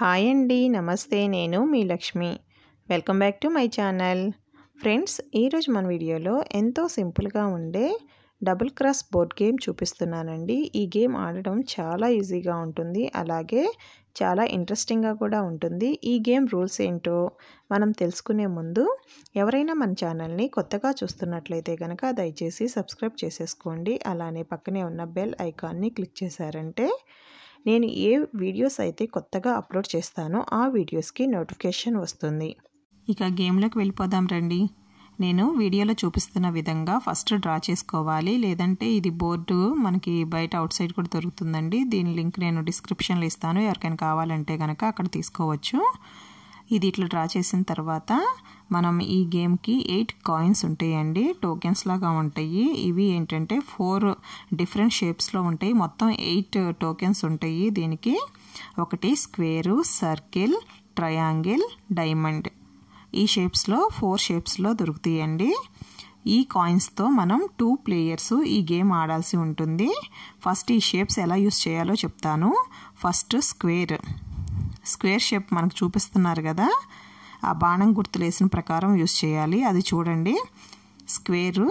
hi అండి నమస్తే నేను మీ Lakshmi welcome back to my channel friends ఈరోజు మన వీడియోలో ఎంతో సింపుల్గా ఉండే డబుల్ క్రాస్ బోర్డ్ గేమ్ చూపిస్తున్నానండి ఈ గేమ్ ఆడడం చాలా ఈజీగా ఉంటుంది అలాగే చాలా ఇంట్రెస్టింగ్గా కూడా ఉంటుంది ఈ గేమ్ రూల్స్ ఏంటో మనం తెలుసుకునే ముందు ఎవరైనా మన ఛానల్ని కొత్తగా చూస్తున్నట్లయితే కనుక దయచేసి సబ్స్క్రైబ్ చేసేసుకోండి అలానే పక్కనే ఉన్న బెల్ ఐకాన్ని క్లిక్ చేశారంటే నేను ఏ వీడియోస్ అయితే కొత్తగా అప్లోడ్ చేస్తానో ఆ వీడియోస్కి నోటిఫికేషన్ వస్తుంది ఇక గేమ్లోకి వెళ్ళిపోదాం రండి నేను వీడియోలో చూపిస్తున్న విధంగా ఫస్ట్ డ్రా చేసుకోవాలి లేదంటే ఇది బోర్డు మనకి బయట అవుట్ సైడ్ కూడా దొరుకుతుందండి దీని లింక్ నేను డిస్క్రిప్షన్లో ఇస్తాను ఎవరికైనా కావాలంటే కనుక అక్కడ తీసుకోవచ్చు ఇది ఇట్లా డ్రా చేసిన తర్వాత మనం ఈ గేమ్కి ఎయిట్ కాయిన్స్ ఉంటాయండి టోకెన్స్ లాగా ఉంటాయి ఇవి ఏంటంటే ఫోర్ డిఫరెంట్ షేప్స్లో ఉంటాయి మొత్తం ఎయిట్ టోకెన్స్ ఉంటాయి దీనికి ఒకటి స్క్వేరు సర్కిల్ ట్రయాంగిల్ డైమండ్ ఈ షేప్స్లో ఫోర్ షేప్స్లో దొరుకుతాయండి ఈ కాయిన్స్తో మనం టూ ప్లేయర్స్ ఈ గేమ్ ఆడాల్సి ఉంటుంది ఫస్ట్ ఈ షేప్స్ ఎలా యూస్ చేయాలో చెప్తాను ఫస్ట్ స్క్వేర్ స్క్వేర్ షేప్ మనకు చూపిస్తున్నారు కదా ఆ బాణం గుర్తులు వేసిన ప్రకారం యూస్ చేయాలి అది చూడండి స్క్వేరు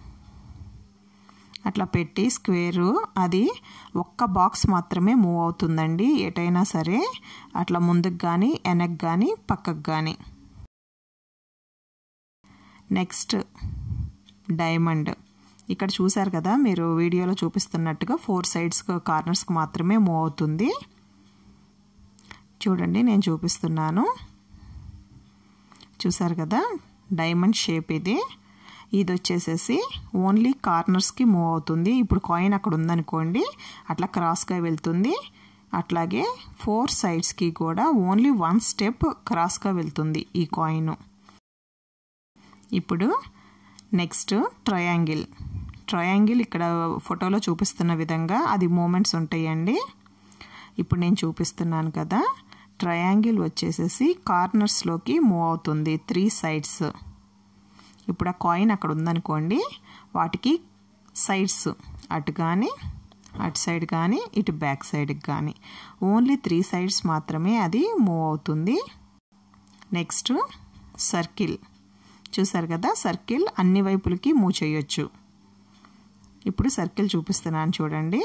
అట్లా పెట్టి స్క్వేరు అది ఒక్క బాక్స్ మాత్రమే మూవ్ అవుతుందండి ఎటైనా సరే అట్లా ముందుకు కానీ వెనక్కి కానీ పక్కకు కానీ నెక్స్ట్ డైమండ్ ఇక్కడ చూసారు కదా మీరు వీడియోలో చూపిస్తున్నట్టుగా ఫోర్ సైడ్స్ కార్నర్స్కి మాత్రమే మూవ్ అవుతుంది చూడండి నేను చూపిస్తున్నాను చూసారు కదా డైమండ్ షేప్ ఇది ఇది వచ్చేసేసి ఓన్లీ కార్నర్స్కి మూవ్ అవుతుంది ఇప్పుడు కాయిన్ అక్కడ ఉందనుకోండి అట్లా క్రాస్గా వెళ్తుంది అట్లాగే ఫోర్ సైడ్స్కి కూడా ఓన్లీ వన్ స్టెప్ క్రాస్గా వెళ్తుంది ఈ కాయిన్ ఇప్పుడు నెక్స్ట్ ట్రయాంగిల్ ట్రయాంగిల్ ఇక్కడ ఫోటోలో చూపిస్తున్న విధంగా అది మూమెంట్స్ ఉంటాయండి ఇప్పుడు నేను చూపిస్తున్నాను కదా ట్రయాంగిల్ వచ్చేసేసి కార్నర్స్లోకి మూవ్ అవుతుంది త్రీ సైడ్స్ ఇప్పుడు ఆ కాయిన్ అక్కడ ఉందనుకోండి వాటికి సైడ్స్ అటు కానీ అటు సైడ్ కానీ ఇటు బ్యాక్ సైడ్కి కానీ ఓన్లీ త్రీ సైడ్స్ మాత్రమే అది మూవ్ అవుతుంది నెక్స్ట్ సర్కిల్ చూసారు కదా సర్కిల్ అన్ని వైపులకి మూవ్ చేయొచ్చు ఇప్పుడు సర్కిల్ చూపిస్తున్నాను చూడండి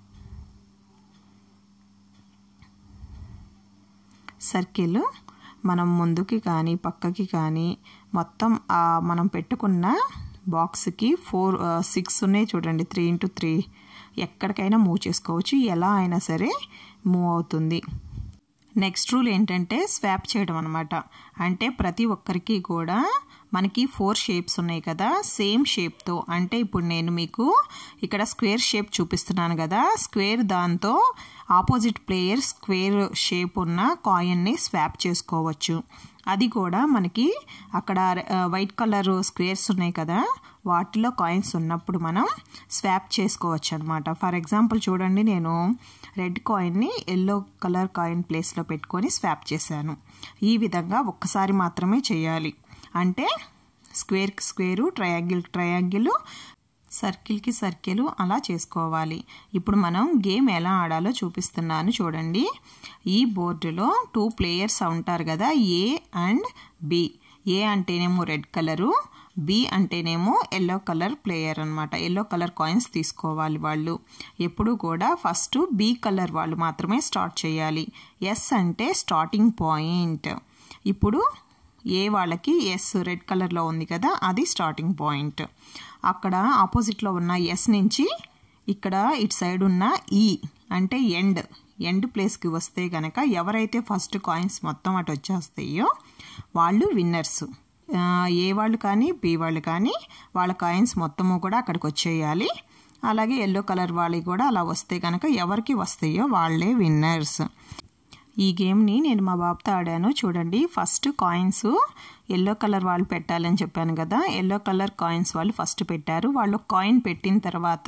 సర్కిల్ మనం ముందుకి కానీ పక్కకి కానీ మొత్తం మనం పెట్టుకున్న బాక్స్కి ఫోర్ సిక్స్ ఉన్నాయి చూడండి త్రీ ఇంటూ త్రీ ఎక్కడికైనా మూవ్ చేసుకోవచ్చు ఎలా అయినా సరే మూవ్ అవుతుంది నెక్స్ట్ రూల్ ఏంటంటే స్వాప్ చేయడం అనమాట అంటే ప్రతి ఒక్కరికి కూడా మనకి ఫోర్ షేప్స్ ఉన్నాయి కదా సేమ్ షేప్తో అంటే ఇప్పుడు నేను మీకు ఇక్కడ స్క్వేర్ షేప్ చూపిస్తున్నాను కదా స్క్వేర్ దాంతో ఆపోజిట్ ప్లేయర్ స్క్వేర్ షేప్ ఉన్న కాయిన్ని స్వాప్ చేసుకోవచ్చు అది కూడా మనకి అక్కడ వైట్ కలర్ స్క్వేర్స్ ఉన్నాయి కదా వాటిలో కాయిన్స్ ఉన్నప్పుడు మనం స్వాప్ చేసుకోవచ్చు అనమాట ఫర్ ఎగ్జాంపుల్ చూడండి నేను రెడ్ కాయిన్ని ఎల్లో కలర్ కాయిన్ ప్లేస్లో పెట్టుకొని స్వాప్ చేశాను ఈ విధంగా ఒక్కసారి మాత్రమే చేయాలి అంటే స్క్వేర్కి స్క్వేరు ట్రయాంగిల్ ట్రయాంగిల్ సర్కిల్కి సర్కిల్ అలా చేసుకోవాలి ఇప్పుడు మనం గేమ్ ఎలా ఆడాలో చూపిస్తున్నాను చూడండి ఈ బోర్డులో టూ ప్లేయర్స్ ఉంటారు కదా ఏ అండ్ బి ఏ అంటేనేమో రెడ్ కలరు బి అంటేనేమో ఎల్లో కలర్ ప్లేయర్ అనమాట ఎల్లో కలర్ కాయిన్స్ తీసుకోవాలి వాళ్ళు ఎప్పుడు కూడా ఫస్ట్ బి కలర్ వాళ్ళు మాత్రమే స్టార్ట్ చేయాలి ఎస్ అంటే స్టార్టింగ్ పాయింట్ ఇప్పుడు ఏ వాళ్ళకి ఎస్ రెడ్ కలర్లో ఉంది కదా అది స్టార్టింగ్ పాయింట్ అక్కడ ఆపోజిట్లో ఉన్న ఎస్ నుంచి ఇక్కడ ఇటు సైడ్ ఉన్న ఈ అంటే ఎండ్ ఎండ్ ప్లేస్కి వస్తే కనుక ఎవరైతే ఫస్ట్ కాయిన్స్ మొత్తం అటు వచ్చేస్తాయో వాళ్ళు విన్నర్స్ ఏ వాళ్ళు కానీ బి వాళ్ళు కానీ వాళ్ళ కాయిన్స్ మొత్తము కూడా అక్కడికి వచ్చేయాలి అలాగే ఎల్లో కలర్ వాళ్ళకి కూడా అలా వస్తే కనుక ఎవరికి వస్తాయో వాళ్ళే విన్నర్స్ ఈ గేమ్ని నేను మా బాబుతో ఆడాను చూడండి ఫస్ట్ కాయిన్స్ ఎల్లో కలర్ వాళ్ళు పెట్టాలని చెప్పాను కదా ఎల్లో కలర్ కాయిన్స్ వాళ్ళు ఫస్ట్ పెట్టారు వాళ్ళు కాయిన్ పెట్టిన తర్వాత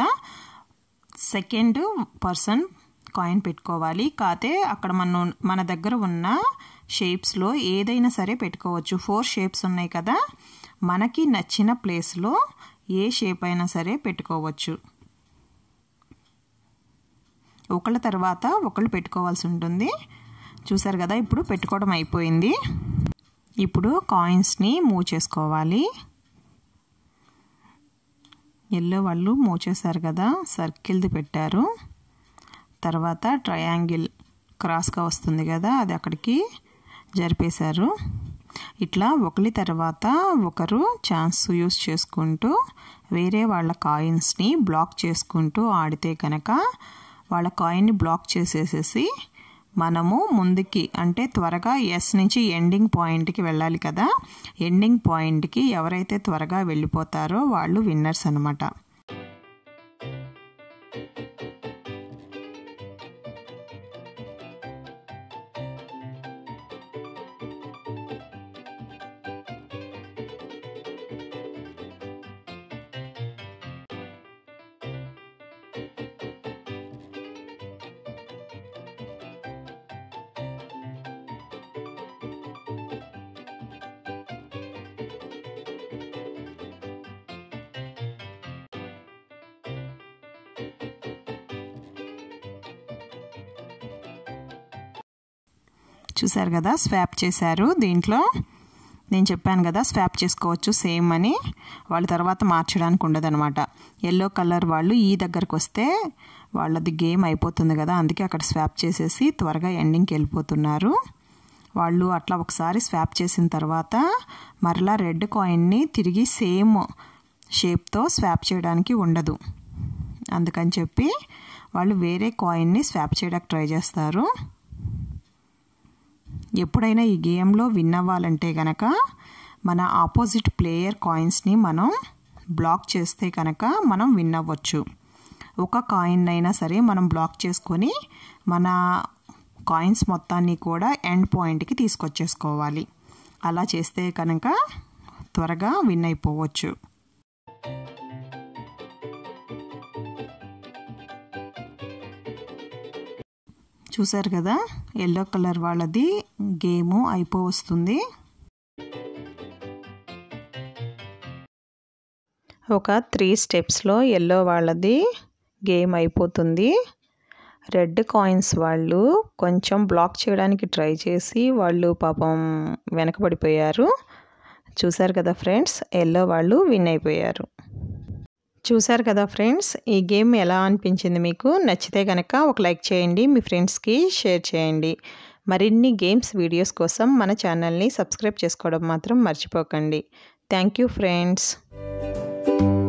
సెకండ్ పర్సన్ కాయిన్ పెట్టుకోవాలి కాతే అక్కడ మన మన దగ్గర ఉన్న షేప్స్లో ఏదైనా సరే పెట్టుకోవచ్చు ఫోర్ షేప్స్ ఉన్నాయి కదా మనకి నచ్చిన ప్లేస్లో ఏ షేప్ అయినా సరే పెట్టుకోవచ్చు ఒకళ్ళ తర్వాత ఒకళ్ళు పెట్టుకోవాల్సి ఉంటుంది చూసారు కదా ఇప్పుడు పెట్టుకోవడం అయిపోయింది ఇప్పుడు కాయిన్స్ని మూవ్ చేసుకోవాలి ఎల్లో వాళ్ళు మూవ్ చేశారు కదా సర్కిల్ది పెట్టారు తర్వాత ట్రయాంగిల్ క్రాస్గా వస్తుంది కదా అది అక్కడికి జరిపేశారు ఇట్లా ఒకరి తర్వాత ఒకరు ఛాన్స్ యూస్ చేసుకుంటూ వేరే వాళ్ళ కాయిన్స్ని బ్లాక్ చేసుకుంటూ ఆడితే కనుక వాళ్ళ కాయిన్ని బ్లాక్ చేసేసేసి మనము ముందుకి అంటే త్వరగా ఎస్ నుంచి ఎండింగ్ పాయింట్కి వెళ్ళాలి కదా ఎండింగ్ పాయింట్కి ఎవరైతే త్వరగా వెళ్ళిపోతారో వాళ్ళు విన్నర్స్ అనమాట చూసారు కదా స్వాప్ చేశారు దీంట్లో నేను చెప్పాను కదా స్వాప్ చేసుకోవచ్చు సేమ్ అని వాళ్ళ తర్వాత మార్చడానికి ఉండదనమాట ఎల్లో కలర్ వాళ్ళు ఈ దగ్గరకు వస్తే వాళ్ళది గేమ్ అయిపోతుంది కదా అందుకే అక్కడ స్వాప్ చేసేసి త్వరగా ఎండింగ్కి వెళ్ళిపోతున్నారు వాళ్ళు అట్లా ఒకసారి స్వాప్ చేసిన తర్వాత మరలా రెడ్ కాయిన్ని తిరిగి సేమ్ షేప్తో స్వాప్ చేయడానికి ఉండదు అందుకని చెప్పి వాళ్ళు వేరే కాయిన్ని స్వాప్ చేయడానికి ట్రై చేస్తారు ఎప్పుడైనా ఈ గేమ్లో విన్ అవ్వాలంటే కనుక మన ఆపోజిట్ ప్లేయర్ కాయిన్స్ని మనం బ్లాక్ చేస్తే కనుక మనం విన్ అవ్వచ్చు ఒక కాయిన్ అయినా సరే మనం బ్లాక్ చేసుకొని మన కాయిన్స్ మొత్తాన్ని కూడా ఎండ్ పాయింట్కి తీసుకొచ్చేసుకోవాలి అలా చేస్తే కనుక త్వరగా విన్ అయిపోవచ్చు చూసారు కదా ఎల్లో కలర్ వాళ్ళది గేము అయిపో వస్తుంది ఒక త్రీ స్టెప్స్లో ఎల్లో వాళ్ళది గేమ్ అయిపోతుంది రెడ్ కాయిన్స్ వాళ్ళు కొంచెం బ్లాక్ చేయడానికి ట్రై చేసి వాళ్ళు పాపం వెనకబడిపోయారు చూసారు కదా ఫ్రెండ్స్ ఎల్లో వాళ్ళు విన్ అయిపోయారు చూసారు కదా ఫ్రెండ్స్ ఈ గేమ్ ఎలా అనిపించింది మీకు నచ్చితే కనుక ఒక లైక్ చేయండి మీ ఫ్రెండ్స్కి షేర్ చేయండి మరిన్ని గేమ్స్ వీడియోస్ కోసం మన ఛానల్ని సబ్స్క్రైబ్ చేసుకోవడం మాత్రం మర్చిపోకండి థ్యాంక్ యూ ఫ్రెండ్స్